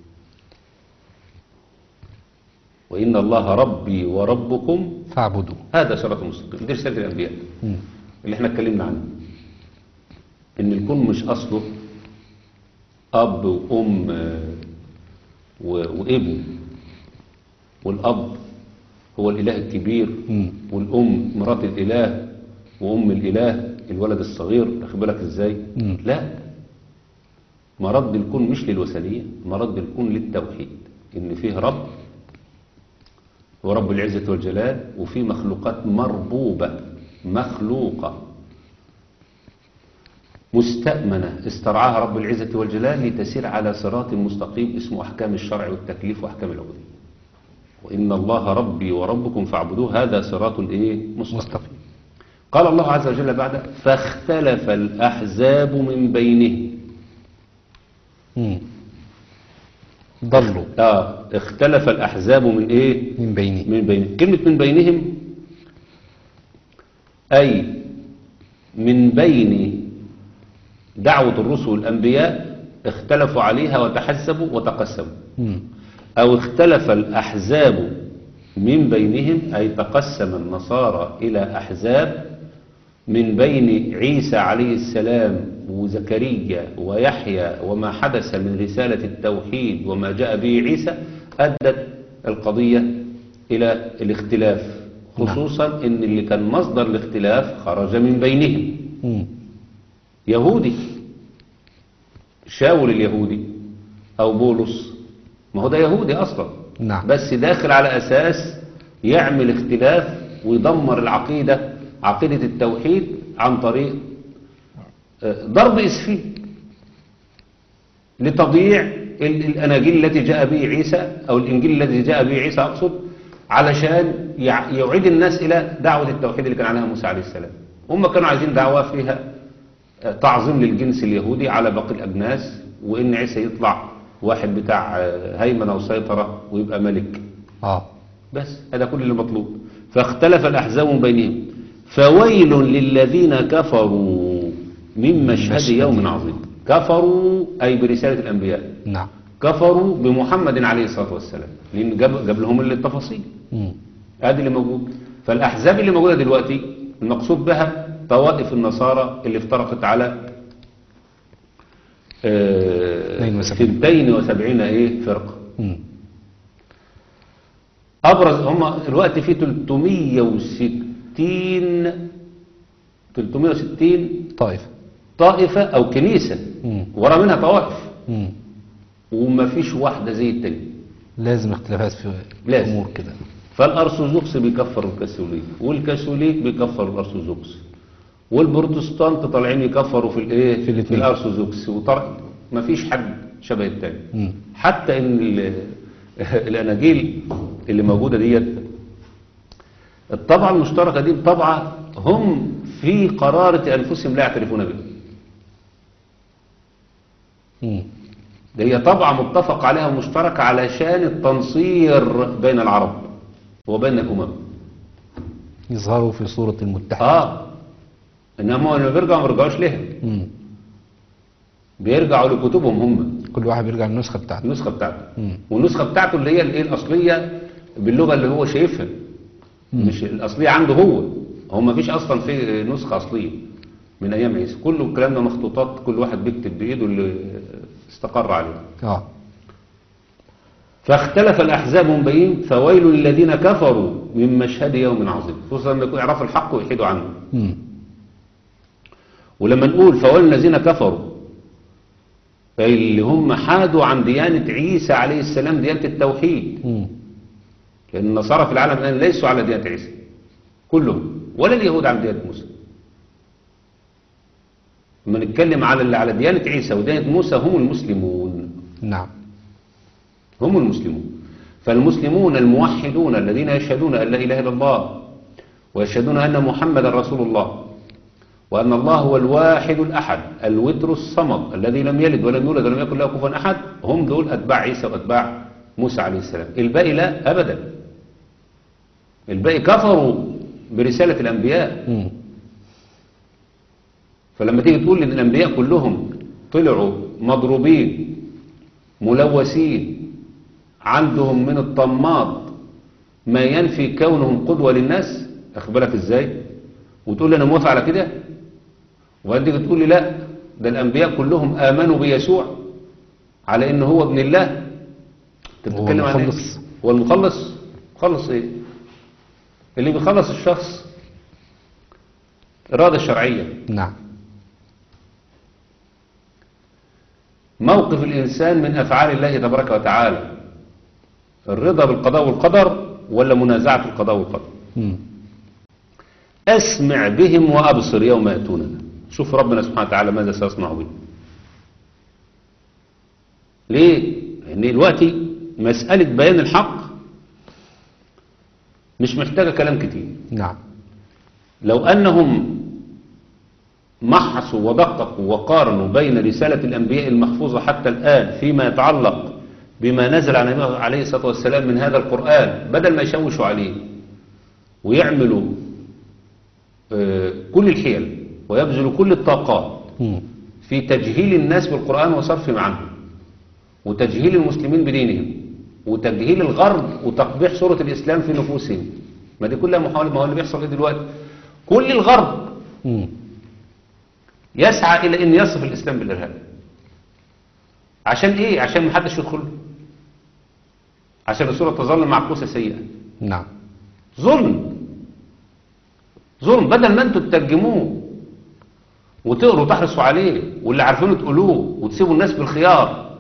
وإن الله ربي وربكم فاعبدوا هذا صراط المستقيم دي رسالة الأنبياء مم. اللي احنا اتكلمنا عنه ان الكون مش اصله اب وام آه، و- وابن والاب هو الاله الكبير مم. والام مرات الاله وام الاله الولد الصغير واخد بالك ازاي مم. لا مرد الكون مش للوثنيه مرد الكون للتوحيد ان فيه رب هو رب العزة والجلال وفي مخلوقات مربوبة مخلوقة مستأمنة استرعاها رب العزة والجلال لتسير على صراط مستقيم اسمه أحكام الشرع والتكليف وأحكام العبودية وإن الله ربي وربكم فاعبدوه هذا صراط الإيه مستقيم مستقيم قال الله عز وجل بعد فاختلف الأحزاب من بينهم مم. ضلوا آه اختلف الأحزاب من إيه من بينهم من بين كلمة من بينهم أي من بين دعوة الرسل والأنبياء اختلفوا عليها وتحزبوا وتقسموا مم. أو اختلف الأحزاب من بينهم أي تقسم النصارى إلى أحزاب من بين عيسى عليه السلام وزكريا ويحيى وما حدث من رسالة التوحيد وما جاء به عيسى أدت القضية إلى الاختلاف نعم. خصوصا إن اللي كان مصدر الاختلاف خرج من بينهم مم. يهودي شاول اليهودي أو بولس ما هو ده يهودي أصلا نعم. بس داخل على أساس يعمل اختلاف ويدمر العقيدة عقيدة التوحيد عن طريق آه، ضرب إسفين لتضييع ال- الأناجيل التي جاء به عيسى أو الإنجيل الذي جاء به عيسى أقصد علشان يع- يعيد الناس إلى دعوة التوحيد اللي كان عليها موسى عليه السلام هم كانوا عايزين دعوة فيها آه، تعظيم للجنس اليهودي على باقي الأجناس وإن عيسى يطلع واحد بتاع آه، هيمنة وسيطرة ويبقى ملك اه بس هذا كل اللي مطلوب فاختلف الأحزاب من بينهم فويل للذين كفروا من مشهد مشهد. يوم عظيم كفروا أي برسالة الأنبياء نعم كفروا بمحمد عليه الصلاة والسلام لأن جاب, جاب لهم اللي التفاصيل مم. هذا اللي موجود فالأحزاب اللي موجودة دلوقتي المقصود بها طوائف النصارى اللي افترقت على آه، 72. 72 ايه فرقة مم. ابرز هم الوقت في 360 360 طائفة طائفة او كنيسة مم. ورا منها طوائف مم. وما فيش واحدة زي التانية لازم اختلافات في لازم. امور كده فالارثوذكس بيكفر الكاثوليك والكاثوليك بيكفر الارثوذكس والبروتستانت طالعين يكفروا في الايه في الاتنين. الارثوذكس وطر... ما فيش حد شبه التاني مم. حتى ان ال- الاناجيل اللي موجوده ديت الطبعه المشتركه دي طبعه هم في قراره انفسهم لا يعترفون بها مم. ده هي طبعه متفق عليها مشتركه علشان التنصير بين العرب وبين الامم يظهروا في صورة المتحد اه انما لما بيرجعوا ما بيرجعوش لها مم. بيرجعوا لكتبهم هم كل واحد بيرجع للنسخة بتاعته النسخه بتاعته مم. والنسخه بتاعته اللي هي الايه الاصليه باللغه اللي هو شايفها مش الاصليه عنده هو هو ما فيش اصلا في نسخه اصليه من ايام عيسى كله الكلام ده مخطوطات كل واحد بيكتب بايده اللي استقر عليه اه فاختلف الاحزاب من بين فويل للذين كفروا من مشهد يوم عظيم خصوصا لما يكون يعرفوا الحق ويلحدوا عنه مم. ولما نقول فويل الذين كفروا أي اللي هم حادوا عن ديانة عيسى عليه السلام ديانة التوحيد مم. لأن النصارى في العالم الآن ليسوا على ديانة عيسى كلهم ولا اليهود على ديانة موسى لما نتكلم على اللي على ديانة عيسى وديانة موسى هم المسلمون نعم هم المسلمون فالمسلمون الموحدون الذين يشهدون أن لا إله إلا الله ويشهدون أن محمد رسول الله وأن الله هو الواحد الأحد الوتر الصمد الذي لم يلد ولم يولد ولم يكن له كفوا أحد هم دول أتباع عيسى وأتباع موسى عليه السلام الباقي لا أبدا الباقي كفروا برسالة الأنبياء مم. فلما تيجي تقول ان الانبياء كلهم طلعوا مضروبين ملوثين عندهم من الطماط ما ينفي كونهم قدوة للناس اخد بالك ازاي وتقول لي انا موافق على كده وبعدين تيجي تقول لي لا ده الانبياء كلهم امنوا بيسوع على انه هو ابن الله انت هو بتتكلم عن ايه المخلص. هو المخلص مخلص ايه اللي بيخلص الشخص إرادة شرعية نعم موقف الإنسان من أفعال الله تبارك وتعالى الرضا بالقضاء والقدر ولا منازعة القضاء والقدر مم. أسمع بهم وأبصر يوم يأتوننا شوف ربنا سبحانه وتعالى ماذا سيصنع بهم ليه؟ لأن دلوقتي مسألة بيان الحق مش محتاجة كلام كتير نعم لو أنهم محصوا ودققوا وقارنوا بين رسالة الأنبياء المحفوظة حتى الآن فيما يتعلق بما نزل على النبي عليه الصلاة والسلام من هذا القرآن بدل ما يشوشوا عليه ويعملوا آه، كل الحيل ويبذلوا كل الطاقات مم. في تجهيل الناس بالقرآن وصرفهم عنه وتجهيل المسلمين بدينهم وتجهيل الغرب وتقبيح صورة الإسلام في نفوسهم ما دي كلها محاولة ما هو اللي بيحصل ايه دلوقتي كل الغرب مم. يسعى إلى أن يصف الإسلام بالإرهاب عشان إيه؟ عشان محدش يدخل عشان الصورة تظل معكوسة سيئة نعم ظلم ظلم بدل ما انتوا تترجموه وتقروا وتحرصوا عليه واللي عارفينه تقولوه وتسيبوا الناس بالخيار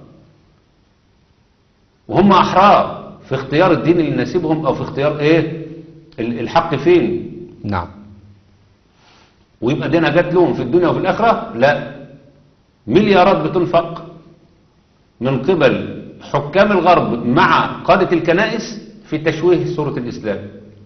وهم احرار في اختيار الدين اللي يناسبهم او في اختيار ايه ال- الحق فين نعم ويبقى دينها جات لهم في الدنيا وفي الاخره لا مليارات بتنفق من قبل حكام الغرب مع قادة الكنائس في تشويه صورة الإسلام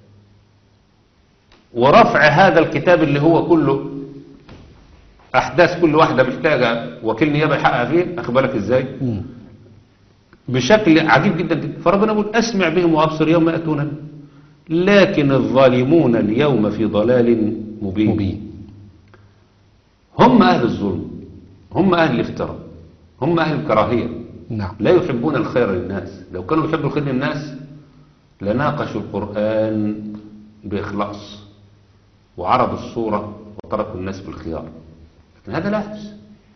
ورفع هذا الكتاب اللي هو كله أحداث كل واحدة محتاجة وكيل نيابة يحقق فيه أخد بالك إزاي مم. بشكل عجيب جدا فربنا يقول أسمع بهم وأبصر يوم يأتوننا لكن الظالمون اليوم في ضلال مبين, مبين هم أهل الظلم هم أهل الافتراء هم أهل الكراهية نعم لا يحبون الخير للناس لو كانوا يحبوا الخير للناس لناقشوا القرآن بإخلاص وعرضوا الصورة وتركوا الناس بالخيار لكن هذا لا يحدث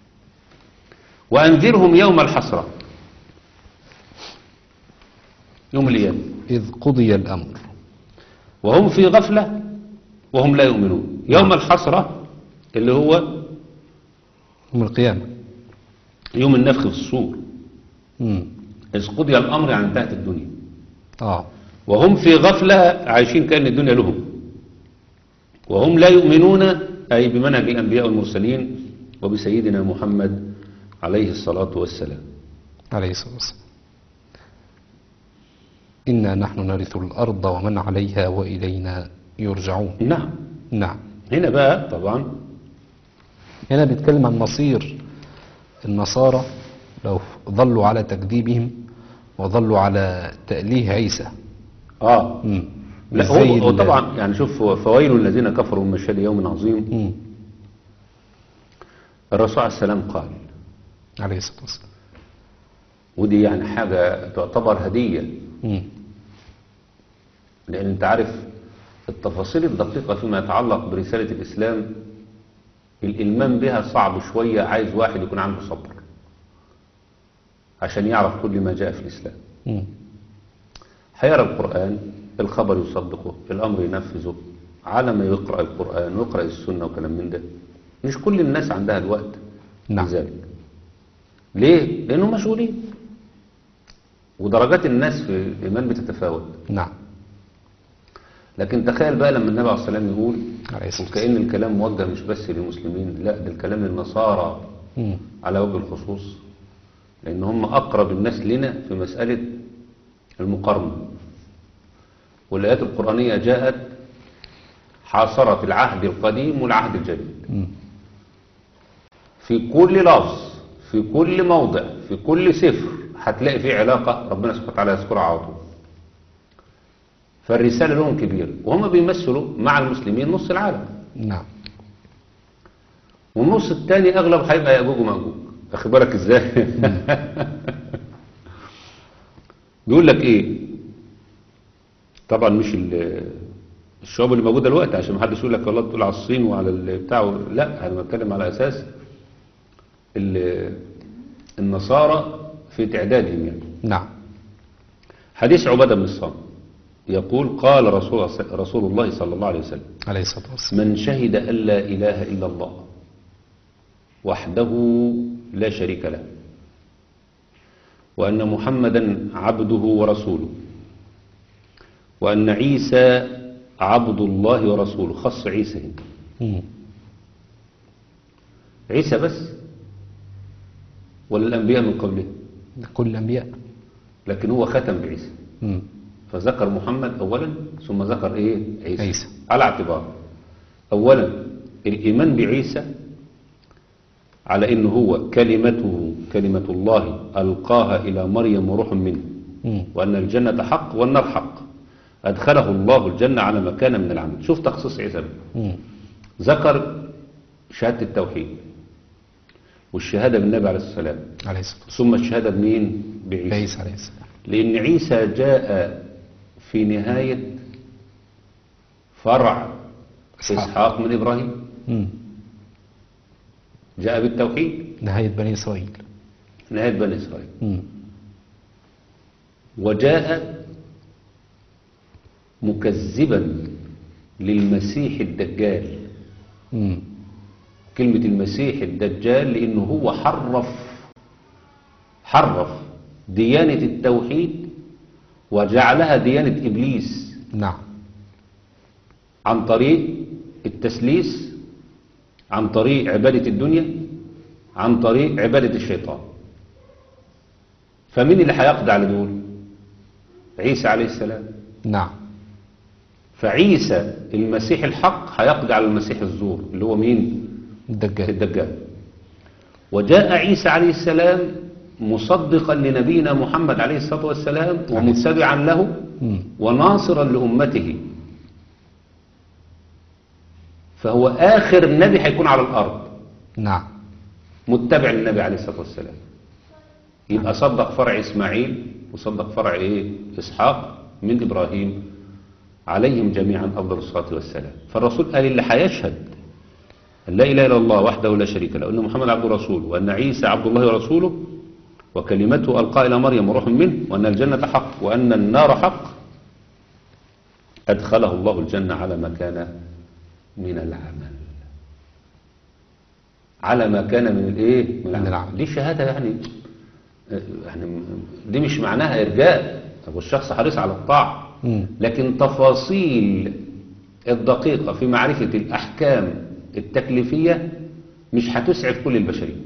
وأنذرهم يوم الحسرة يوم القيامة إذ قضي الأمر وهم في غفلة وهم لا يؤمنون يوم الحسرة اللي هو يوم القيامة يوم النفخ في الصور مم. إذ قضي الأمر يعني انتهت الدنيا آه وهم في غفلة عايشين كأن الدنيا لهم وهم لا يؤمنون أي بمنهج الأنبياء والمرسلين وبسيدنا محمد عليه الصلاة والسلام عليه الصلاة والسلام إنا نحن نرث الأرض ومن عليها وإلينا يرجعون نعم نعم هنا بقى طبعا هنا بيتكلم عن مصير النصارى لو ظلوا على تكذيبهم وظلوا على تأليه عيسى آه مم. لا مش هو, زي هو ال- طبعا يعني شوف هو فويل الذين كفروا من مشهد يوم عظيم مم. الرسول عليه السلام قال عليه الصلاة والسلام ودي يعني حاجة تعتبر هدية مم. لأن أنت عارف التفاصيل الدقيقة فيما يتعلق برسالة الإسلام الإلمام بها صعب شوية عايز واحد يكون عنده صبر عشان يعرف كل ما جاء في الإسلام مم. هيرى القرآن الخبر يصدقه الأمر ينفذه على ما يقرأ القرآن ويقرأ السنة وكلام من ده مش كل الناس عندها الوقت نعم. لذلك ليه؟ لأنهم مشغولين ودرجات الناس في الإيمان بتتفاوت نعم لكن تخيل بقى لما النبي عليه الصلاة والسلام يقول عليه الصلاة وكأن الكلام موجه مش بس للمسلمين لا ده الكلام للنصارى مم. على وجه الخصوص لأن هم أقرب الناس لنا في مسألة المقارنة والآيات القرآنية جاءت حاصرت العهد القديم والعهد الجديد مم. في كل لفظ في كل موضع في كل سفر هتلاقي فيه علاقة ربنا سبحانه وتعالى يذكرها على طول فالرسالة لهم كبيرة وهم بيمثلوا مع المسلمين نص العالم نعم والنص الثاني أغلب هيبقى يأجوج ومأجوج أخد بالك إزاي بيقول لك إيه طبعا مش ال- الشعوب اللي موجودة دلوقتي عشان ما حدش يقول لك والله تقول على الصين وعلى البتاع لا أنا بتكلم على أساس ال- النصارى في تعدادهم يعني نعم حديث عبادة بن الصامت يقول قال رسول, رسول الله صلى الله عليه وسلم عليه الصلاة والسلام من شهد أن لا إله إلا الله وحده لا شريك له وأن محمدا عبده ورسوله وأن عيسى عبد الله ورسوله خص عيسى هنا مم. عيسى بس ولا الأنبياء من قبله ده كل الأنبياء لكن هو ختم بعيسى مم. فذكر محمد أولا ثم ذكر إيه عيسى, عيسى. على اعتبار أولا الإيمان بعيسى على إنه هو كلمته كلمة الله ألقاها إلى مريم وروح منه مم. وأن الجنة حق والنار حق أدخله الله الجنة على ما كان من العمل شوف تخصيص عيسى بقى. مم. ذكر شهادة التوحيد والشهادة بالنبي عليه الصلاة والسلام عليه الصلاة والسلام ثم الشهادة بمين بعيسى عيسى عليه السلام لأن عيسى جاء في نهاية فرع إسحاق. إسحاق من إبراهيم مم. جاء بالتوحيد نهاية بني إسرائيل نهاية بني إسرائيل مم. وجاء مكذبا للمسيح الدجال مم. كلمة المسيح الدجال لأنه هو حرف حرف ديانة التوحيد وجعلها ديانة إبليس نعم عن طريق التسليس عن طريق عبادة الدنيا عن طريق عبادة الشيطان فمين اللي هيقضي على دول عيسى عليه السلام نعم فعيسى المسيح الحق هيقضي على المسيح الزور اللي هو مين الدجال الدجال وجاء عيسى عليه السلام مصدقا لنبينا محمد عليه الصلاة والسلام ومتبعا له مم. وناصرا لأمته فهو آخر نبي هيكون على الأرض نعم متبع للنبي عليه الصلاة والسلام يبقى صدق فرع إسماعيل وصدق فرع إيه إسحاق من إبراهيم عليهم جميعا أفضل الصلاة والسلام فالرسول قال اللي هيشهد أن لا إله إلا الله وحده لا شريك له وأن محمد عبد رسوله وأن عيسى عبد الله ورسوله وكلمته ألقى إلى مريم وروح منه وأن الجنة حق وأن النار حق أدخله الله الجنة على ما كان من العمل على ما كان من الايه من العمل. دي شهاده يعني يعني دي مش معناها ارجاء طب والشخص حريص على الطاعه مم. لكن تفاصيل الدقيقه في معرفه الاحكام التكليفيه مش هتسعف كل البشريه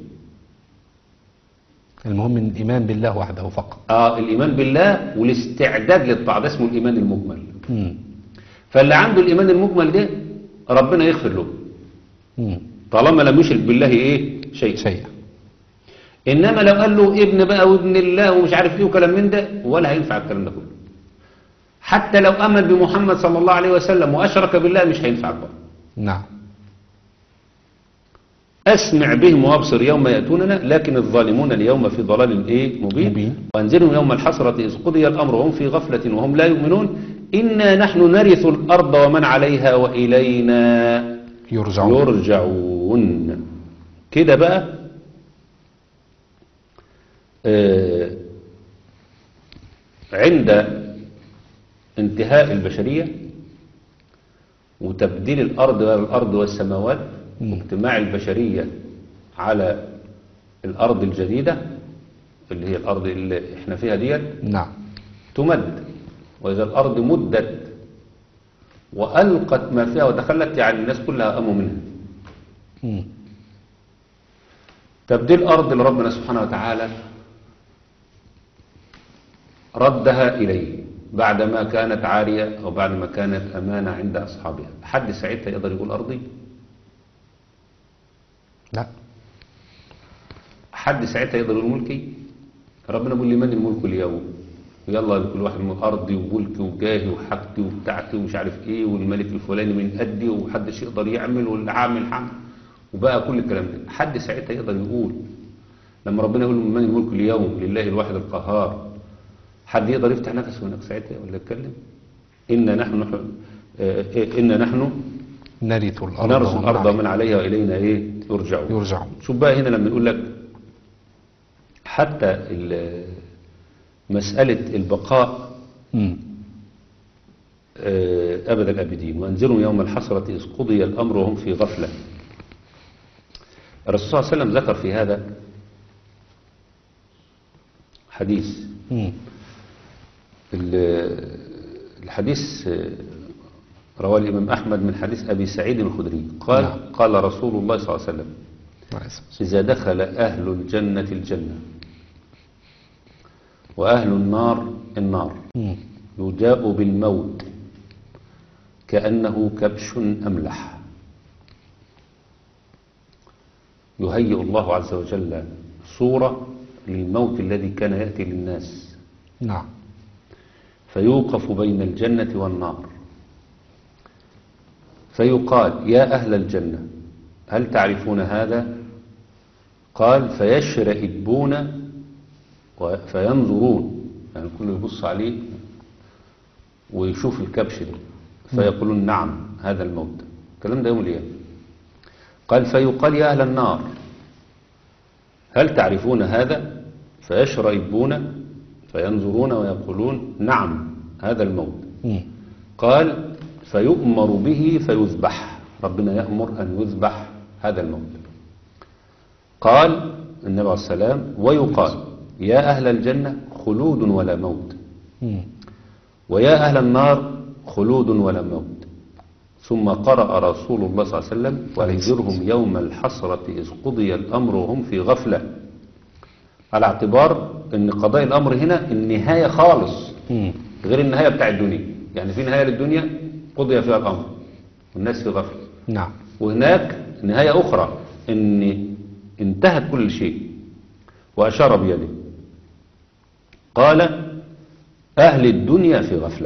المهم إن الإيمان بالله وحده فقط اه الايمان بالله والاستعداد للطاعه ده اسمه الايمان المجمل مم. فاللي عنده الايمان المجمل ده ربنا يغفر له مم. طالما لم يشرك بالله ايه شيء شيء انما لو قال له ابن بقى وابن الله ومش عارف ايه وكلام من ده ولا هينفع الكلام ده كله حتى لو امن بمحمد صلى الله عليه وسلم واشرك بالله مش هينفع برضه نعم اسمع بهم وابصر يوم ياتوننا لكن الظالمون اليوم في ضلال ايه مبين, مبين. وانذرهم يوم الحسره اذ قضي الامر وهم في غفله وهم لا يؤمنون انا نحن نرث الارض ومن عليها والينا يرجعون يرجعون كده بقى آه، عند انتهاء البشرية وتبديل الأرض غير الأرض والسماوات مم. واجتماع البشرية على الأرض الجديدة اللي هي الأرض اللي احنا فيها ديت نعم تمد وإذا الأرض مدت وألقت ما فيها وتخلت يعني الناس كلها أموا منها مم. تبديل أرض لربنا سبحانه وتعالى ردها إليه بعدما كانت عارية أو بعدما كانت أمانة عند أصحابها حد ساعتها يقدر يقول أرضي لا حد ساعتها يقدر يقول ملكي ربنا بيقول لمن الملك اليوم يلا كل واحد من أرضي وملكي وجاهي وحاجتي وبتاعتي ومش عارف إيه والملك الفلاني من قدي ومحدش يقدر يعمل واللي عامل حمل وبقى كل الكلام ده حد ساعتها يقدر يقول لما ربنا يقول من الملك اليوم لله الواحد القهار حد يقدر يفتح نفسه هناك ساعتها ولا يتكلم إن نحن نحن آه، إيه، إن نحن نرث الأرض نرث ومن الأرض عليها. ومن عليها وإلينا إيه يرجعون يرجعون شوف بقى هنا لما يقول لك حتى ال- مسألة البقاء مم. آه، أبد الأبدين وأنزلهم يوم الحسرة إذ قضي الأمر وهم في غفلة الرسول صلى الله عليه وسلم ذكر في هذا حديث مم. ال- الحديث آه، رواه الإمام أحمد من حديث أبي سعيد الخدري قال نعم. قال رسول الله صلى الله عليه وسلم عليه الصلاة والسلام. إذا دخل أهل الجنة الجنة وأهل النار النار مم. يجاء بالموت كأنه كبش أملح يهيئ الله عز وجل صورة للموت الذي كان يأتي للناس نعم فيوقف بين الجنة والنار فيقال يا أهل الجنة هل تعرفون هذا قال فيشرئبون و- فينظرون يعني كل يبص عليه ويشوف الكبش ده فيقولون نعم هذا الموت الكلام ده يوم القيامة قال فيقال يا أهل النار هل تعرفون هذا فيشرئبون فينظرون ويقولون نعم هذا الموت مم. قال فيؤمر به فيذبح ربنا يأمر أن يذبح هذا الموت قال النبي عليه السلام ويقال يا أهل الجنة خلود ولا موت مم. ويا أهل النار خلود ولا موت ثم قرأ رسول الله صلى الله عليه وسلم وأنذرهم يوم الحسرة إذ قضي الأمر وهم في غفلة على اعتبار أن قضاء الأمر هنا النهاية خالص مم. غير النهاية بتاع الدنيا يعني في نهاية للدنيا قضي فيها الأمر والناس في غفلة نعم وهناك نهاية أخرى أن انتهت كل شيء وأشار بيده قال أهل الدنيا في غفلة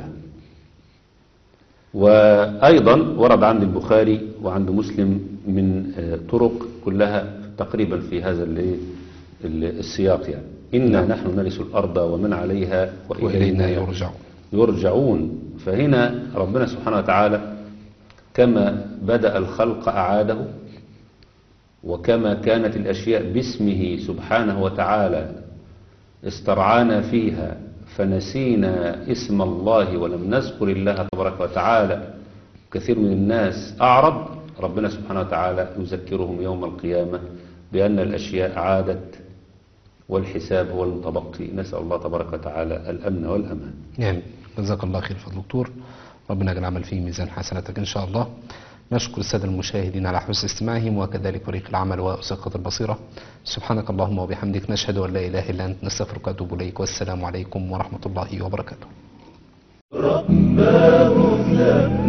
وأيضا ورد عند البخاري وعند مسلم من آه، طرق كلها تقريبا في هذا ال- ال- السياق يعني إنا نحن نرث الأرض ومن عليها وإلينا يرجعون يرجعون فهنا ربنا سبحانه وتعالى كما بدأ الخلق أعاده وكما كانت الأشياء باسمه سبحانه وتعالى استرعانا فيها فنسينا اسم الله ولم نذكر الله تبارك وتعالى كثير من الناس أعرض ربنا سبحانه وتعالى يذكرهم يوم القيامة بأن الأشياء عادت والحساب هو المتبقي نسأل الله تبارك وتعالى الأمن والأمان يعني جزاك الله خير فضل دكتور ربنا يجعل العمل فيه ميزان حسناتك إن شاء الله نشكر السادة المشاهدين على حسن استماعهم وكذلك فريق العمل وأسقط البصيرة سبحانك اللهم وبحمدك نشهد أن لا إله إلا أنت نستغفرك وأتوب إليك والسلام عليكم ورحمة الله وبركاته رباه